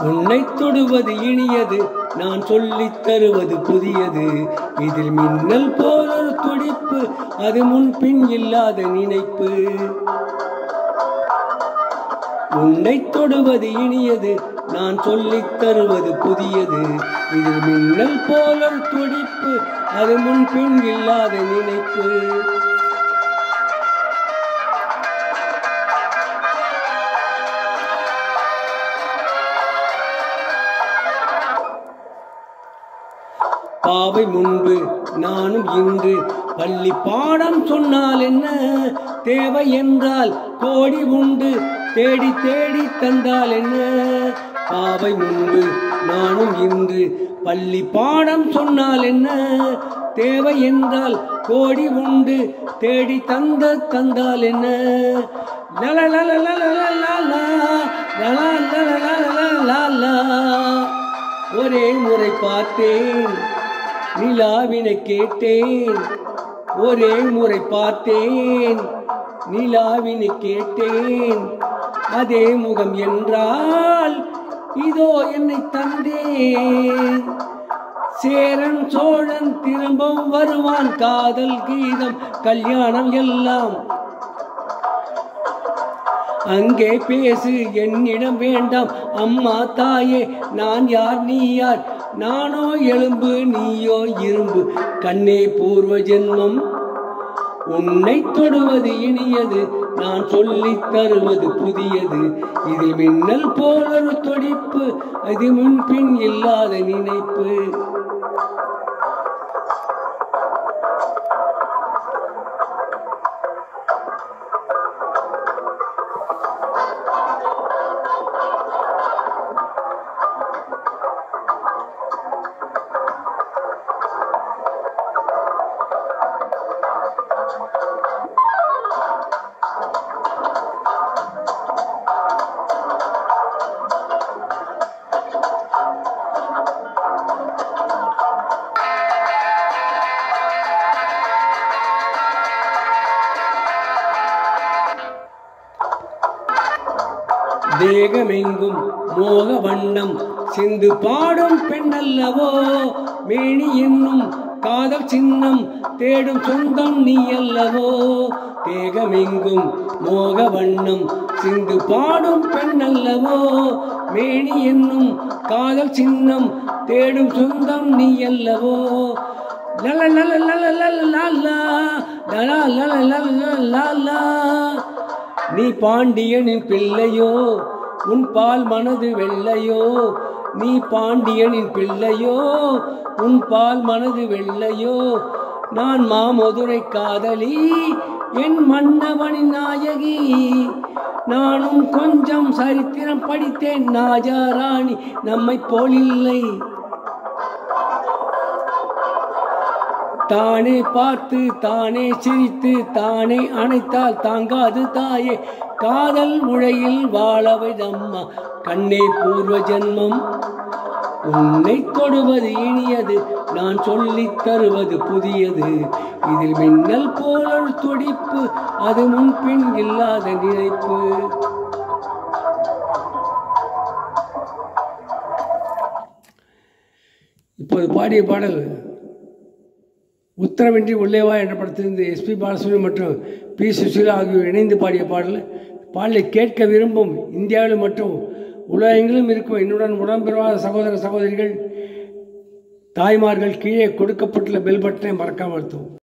உன்னை தொடுவது இனியது நான் சொல்லித் தருவது புதியது இதில் மின்னல் போல் ஒரு துடிப்பு அது முன்பின் இல்லாத நினைப்பு உன்னை தொடுவது இனியது நான் சொல்லித் தருவது புதியது இதில் மின்னல் போல் ஒரு துடிப்பு அது முன்பின் இல்லாத நினைப்பு பாவை முன்பு நானும் இன்று பள்ளி பாடம் சொன்னால் என்ன தேவை என்றால் கோடி உண்டு தேடி தேடி தந்தால் என்ன பாவை முன்பு நானும் இன்று பள்ளி பாடம் சொன்னால் என்ன தேவை என்றால் கோடி உண்டு தேடி தந்த தந்தால் என்ன லல லல லல லல லல லல லல லல லல ஒரே முறை பார்த்தேன் நிலாவினை கேட்டேன் ஒரே முறை பார்த்தேன் நிலாவினை கேட்டேன் அதே முகம் என்றால் இதோ என்னை தந்தேன் சேரன் சோழன் திரும்பவும் வருவான் காதல் கீதம் கல்யாணம் எல்லாம் அங்கே பேசு என்னிடம் வேண்டாம் அம்மா தாயே நான் யார் நீ யார் நானோ எலும்பு நீயோ இரும்பு கண்ணே பூர்வ ஜென்மம் உன்னை தொடுவது இனியது நான் சொல்லித் தருவது புதியது இதில் மின்னல் போல் ஒரு துடிப்பு அது முன்பின் இல்லாத நினைப்பு தேகமெங்கும் மோக வண்ணம் சிந்து பாடும் பெண்ணல்லவோ மேனி என்னும் காதல் சின்னம் தேடும் சொந்தம் நீ அல்லவோ தேகமெங்கும் மோக வண்ணம் சிந்து பாடும் பெண்ணல்லவோ மேனி என்னும் காதல் சின்னம் தேடும் சொந்தம் நீ அல்லவோ லல லல லல லல லாலா லலா லல லல லாலா நீ பாண்டியனின் பிள்ளையோ உன் பால் மனது வெள்ளையோ நீ பாண்டியனின் பிள்ளையோ உன் பால் மனது வெள்ளையோ நான் மாமதுரை காதலி என் மன்னவனின் நாயகி நானும் கொஞ்சம் சரித்திரம் படித்தேன் நாஜா ராணி நம்மை போலில்லை தானே பார்த்து தானே சிரித்து தானே அணைத்தால் தாங்காது தாயே காதல் உழையில் வாழவைதம்மா கண்ணே பூர்வ ஜென்மம் உன்னை தொடுவது இனியது நான் சொல்லித் தருவது புதியது இதில் மின்னல் போல ஒரு துடிப்பு அது முன்பின் இல்லாத நினைப்பு இப்போது பாடிய பாடல் உத்தரவின்றி உள்ளேவா என்ற படத்திலிருந்து எஸ்பி பாலசுப்ரமணியம் மற்றும் பி சுஷீலா ஆகியோர் இணைந்து பாடிய பாடல் பாடலை கேட்க விரும்பும் இந்தியாவில் மற்றும் உலகெங்கிலும் இருக்கும் என்னுடன் உடம்பெறாத சகோதர சகோதரிகள் தாய்மார்கள் கீழே கொடுக்கப்பட்டுள்ள பெல் பட்டனை மறக்காமல் அழுத்தவும்